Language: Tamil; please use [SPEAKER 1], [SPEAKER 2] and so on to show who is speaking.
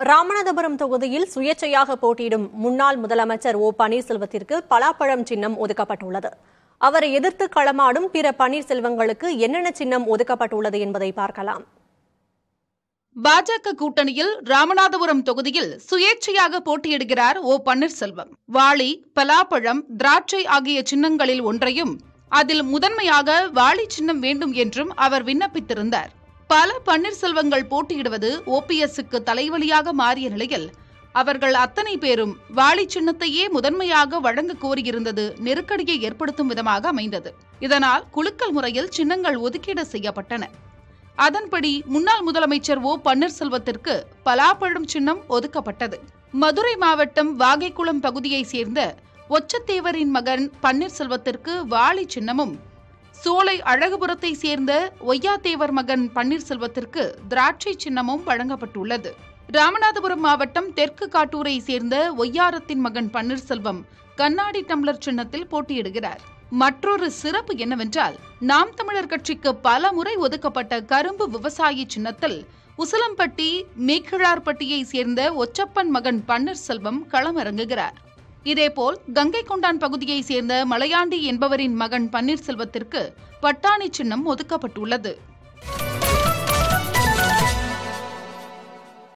[SPEAKER 1] ராமநாதபுரம் தொகுதியில் சுயேட்சையாக போட்டியிடும் முன்னாள் முதலமைச்சர் ஓ பன்னீர்செல்வத்திற்கு பலாப்பழம் சின்னம் ஒதுக்கப்பட்டுள்ளது அவரை எதிர்த்து களமாடும் பிற பன்னீர்செல்வங்களுக்கு என்னென்ன சின்னம் ஒதுக்கப்பட்டுள்ளது என்பதை பார்க்கலாம்
[SPEAKER 2] பாஜக கூட்டணியில் ராமநாதபுரம் தொகுதியில் சுயேட்சையாக போட்டியிடுகிறார் ஓ பன்னீர்செல்வம் வாளி பலாப்பழம் திராட்சை ஆகிய சின்னங்களில் ஒன்றையும் அதில் முதன்மையாக வாளி சின்னம் வேண்டும் என்றும் அவர் விண்ணப்பித்திருந்தார் பல பன்னீர்செல்வங்கள் போட்டியிடுவது ஓபிஎஸ்க்கு தலைவலியாக மாறிய நிலையில் அவர்கள் அத்தனை பேரும் வாளி சின்னத்தையே முதன்மையாக வழங்க கோரியிருந்தது நெருக்கடியை ஏற்படுத்தும் விதமாக அமைந்தது இதனால் குலுக்கல் முறையில் சின்னங்கள் ஒதுக்கீடு செய்யப்பட்டன அதன்படி முன்னாள் முதலமைச்சர் ஓ பன்னீர்செல்வத்திற்கு பலாப்பழம் சின்னம் ஒதுக்கப்பட்டது மதுரை மாவட்டம் வாகைக்குளம் பகுதியைச் சேர்ந்த ஒச்சத்தேவரின் மகன் பன்னீர்செல்வத்திற்கு வாளி சின்னமும் சோலை அழகுபுரத்தை சேர்ந்த ஒய்யாத்தேவர் மகன் பன்னீர்செல்வத்திற்கு திராட்சை சின்னமும் வழங்கப்பட்டுள்ளது ராமநாதபுரம் மாவட்டம் தெற்கு காட்டூரை சேர்ந்த ஒய்யாரத்தின் மகன் பன்னீர்செல்வம் கண்ணாடி டம்ளர் சின்னத்தில் போட்டியிடுகிறார் மற்றொரு சிறப்பு என்னவென்றால் நாம் தமிழர் கட்சிக்கு பல முறை ஒதுக்கப்பட்ட கரும்பு விவசாயி சின்னத்தில் உசிலம்பட்டி மேக்கிழார்பட்டியை சேர்ந்த ஒச்சப்பன் மகன் பன்னீர்செல்வம் களமிறங்குகிறார் இதேபோல் கங்கை கொண்டான் பகுதியை சேர்ந்த மலையாண்டி என்பவரின் மகன் பன்னீர்செல்வத்திற்கு பட்டாணி சின்னம் ஒதுக்கப்பட்டுள்ளது